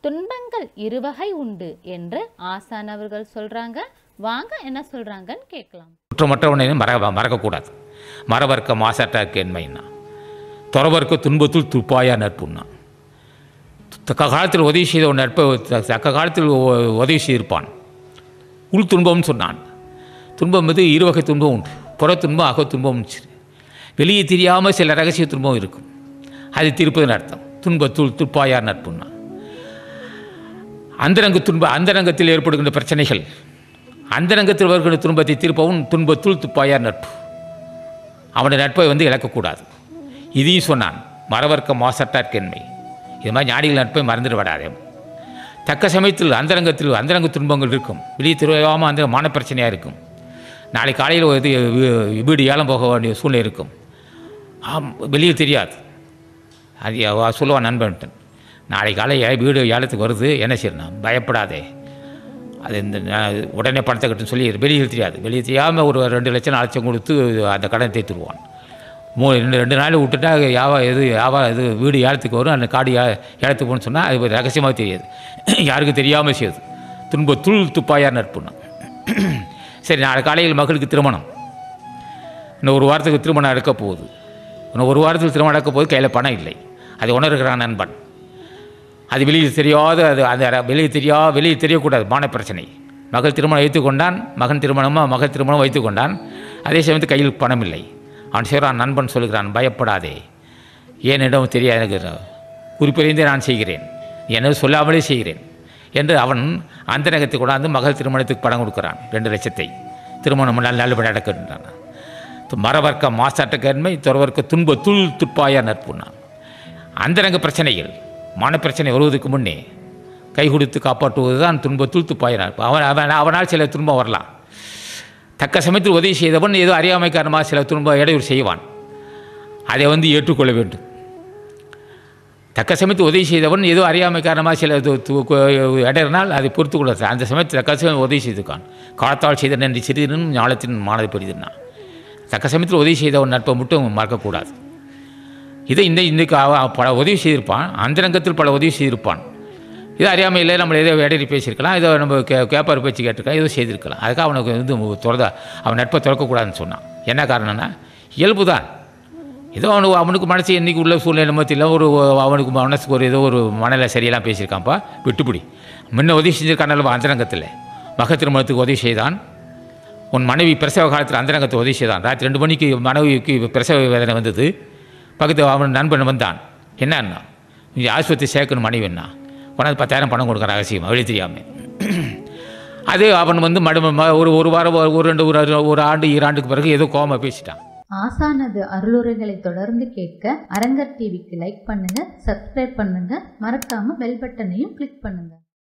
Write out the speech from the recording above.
துன்பங்கள் இருவகை உண்டு என்று ஆசான் அவர்கள் சொல்றாங்க வாங்க என்ன சொல்றாங்கன்னு கேட்கலாம் குற்றமற்றவனை மற மறக்கக்கூடாது மறவர்க்க மாசற்ற கேண்மைன்னா துறவர்க்க துன்பத்துள் துப்பாயா நட்புன்னா தக்க காலத்தில் உதவி செய்த ஒரு நட்பை த- தக்க காலத்தில் உ- உதவி செய்திருப்பான் உள் துன்பம்னு சொன்னான் துன்பம் வந்து இருவகை துன்பம் உண்டு புற துன்பம் அக துன்பம் வெளியே தெரியாமல் சில ரகசிய துன்பம் இருக்கும் அது தீர்ப்பதுன்னு அர்த்தம் துன்பத்துள் துப்பாயார் நட்புன்னா அந்தரங்க துன்ப அந்தரங்கத்தில் ஏற்படுகின்ற பிரச்சனைகள் அந்தரங்கத்தில் வருகின்ற துன்பத்தை தீர்ப்பவும் துன்பத்துள் துப்பாயார் நட்பு அவனுடைய நட்பை வந்து இழக்கக்கூடாது இதையும் சொன்னான் மறவர்க்க மாசட்டார்க்கென்மை இது மாதிரி ஞானிகள் நட்பை மறந்துட விடாதே தக்க சமயத்தில் அந்தரங்கத்தில் அந்தரங்க துன்பங்கள் இருக்கும் வெளியே தெரியாமல் அந்த மன பிரச்சனையாக இருக்கும் நாளை காலையில் இது வீ- வீடு ஏலம் போக வேண்டிய சூழ்நிலை இருக்கும் ஆம் வெளியே தெரியாது அது அவ சொல்லுவான் நண்பன்ட்டு நாளை காலை ஏ- வீடு ஏலத்துக்கு வருது என்ன செய்யணும் பயப்படாதே அது இந்த நா- உடனே பணத்தை கட்டுன்னு சொல்லி வெளியே தெரியாது வெளியே தெரியாமல் ஒரு ரெண்டு லட்சம் நாலு லட்சம் கொடுத்து அந்த கடனை தேய்த்துருவான் மூ ரெண்டு ரெண்டு நாள் விட்டுட்டா யாவா எது யாவா இது வீடு ஏலத்துக்கு வரும் அந்த காடு ஏ ஏலத்துக்கு போகணும்னு சொன்னால் அது ஒரு ரகசியமாக தெரியாது யாருக்கும் தெரியாமல் செய்யுது துன்ப துள் துப்பாயார் நட்புன்னா சரி நாளை காலையில் மகளுக்கு திருமணம் இன்னும் ஒரு வாரத்துக்கு திருமணம் நடக்க போகுது இன்னும் ஒரு வாரத்துக்கு திருமணம் நடக்க போகுது கையில் பணம் இல்லை அது உணர்கிறான் நண்பன் அது வெளியில் தெரியாத அது அந்த ர- வெளியே தெரியா வெளியே தெரியக்கூடாது மான பிரச்சனை மகள் திருமணம் வைத்து கொண்டான் மகன் திருமணமாக மகள் திருமணம் வைத்து கொண்டான் அதே சமயத்து கையில் பணம் இல்லை அவன் சொல்கிறான் நண்பன் சொல்கிறான் பயப்படாதே ஏனிடம் தெரியாது எனக்கு குறிப்பிறைந்தே நான் செய்கிறேன் எனது சொல்லாமலே செய்கிறேன் என்று அவன் அந்தரங்கத்தை கொண்டாந்து மகள் திருமணத்துக்கு பணம் கொடுக்குறான் ரெண்டு லட்சத்தை திருமணம் நல்ல நல்லபடி நடக்கின்றான் மரவர்க்க மாசாட்டக்கன்மை துறவர்க்க துன்ப துள் துப்பாயா நட்புனா அந்தரங்க பிரச்சனைகள் மனப்பிரச்சனை வருவதற்கு முன்னே கை கொடுத்து காப்பாற்றுவது தான் துன்பத்துள் துப்பாய நட்பு அவன் அவன் அவனால் சில துன்பம் வரலாம் தக்க சமயத்தில் உதவி செய்தவன் ஏதோ அறியாமை காரணமாக சில துன்ப இடையூறு செய்வான் அதை வந்து ஏற்றுக்கொள்ள வேண்டும் தக்க சமயத்தில் உதவி செய்தவன் ஏதோ அறியாமை காரணமாக சில து- து- கு- இடையினால் அதை பொறுத்து கொள்ள அந்த சமயத்தில் தக்க சமயம் உதவி செய்திருக்கான் காலத்தால் செய்த நன்றி சிறிதும் ஞானத்தின் மானதை பெரிதுன்னா தக்க சமயத்தில் உதவி செய்தவன் நட்பை மட்டும் மறக்கக்கூடாது இதை இந்த இன்றைக்கு அவன் பல உதவி செய்திருப்பான் அந்தரங்கத்தில் பல உதவி செய்திருப்பான் இது அறியாமையில் நம்ம ஏதோ இடையில பேசியிருக்கலாம் ஏதோ நம்ம கே கேப்பார் பேச்சு கேட்டிருக்கலாம் ஏதோ செய்திருக்கலாம் அதுக்காக அவனுக்கு வந்து துறதா அவன் நட்பை திறக்கக்கூடாதுன்னு சொன்னான் என்ன காரணம்னா இயல்பு தான் ஏதோ அவனுக்கு அவனுக்கு மனசு என்றைக்கு உள்ள சூழ்நிலை மத்தியில் ஒரு அவனுக்கு மனசுக்கு ஒரு ஏதோ ஒரு மனநிலை சரியெல்லாம் பேசியிருக்கான்ப்பா விட்டுப்பிடி முன்ன உதவி செஞ்சிருக்கானல்ல அந்தரங்கத்தில் மக திருமணத்துக்கு உதவி செய்தான் உன் மனைவி பிரசவ காலத்தில் அந்தரங்கத்தை உதவி செய்தான் ராத்திரி ரெண்டு மணிக்கு மனைவிக்கு பிரசவ வேதனை வந்தது பக்கத்து அவன் நண்பன் வந்தான் என்னன்னா நீ ஆஸ்பத்திரி சேர்க்கணும் மனைவின்னா கொண்டாந்து பத்தாயிரம் பணம் கொடுக்குறான் ரகசியம் வெளியே தெரியாமல் அது அவன் வந்து மடு ம- ஒரு ஒரு வாரம் ஒரு ஒரு ரெண்டு ஒரு ஒரு ஆண்டு ஈராண்டுக்கு பிறகு ஏதோ கோமா பேசிட்டான் ஆசானது அருளுரைகளை தொடர்ந்து கேட்க அரங்கர் டிவிக்கு லைக் பண்ணுங்க சப்ஸ்கிரைப் பண்ணுங்க மறக்காம பெல் பட்டனையும் கிளிக் பண்ணுங்க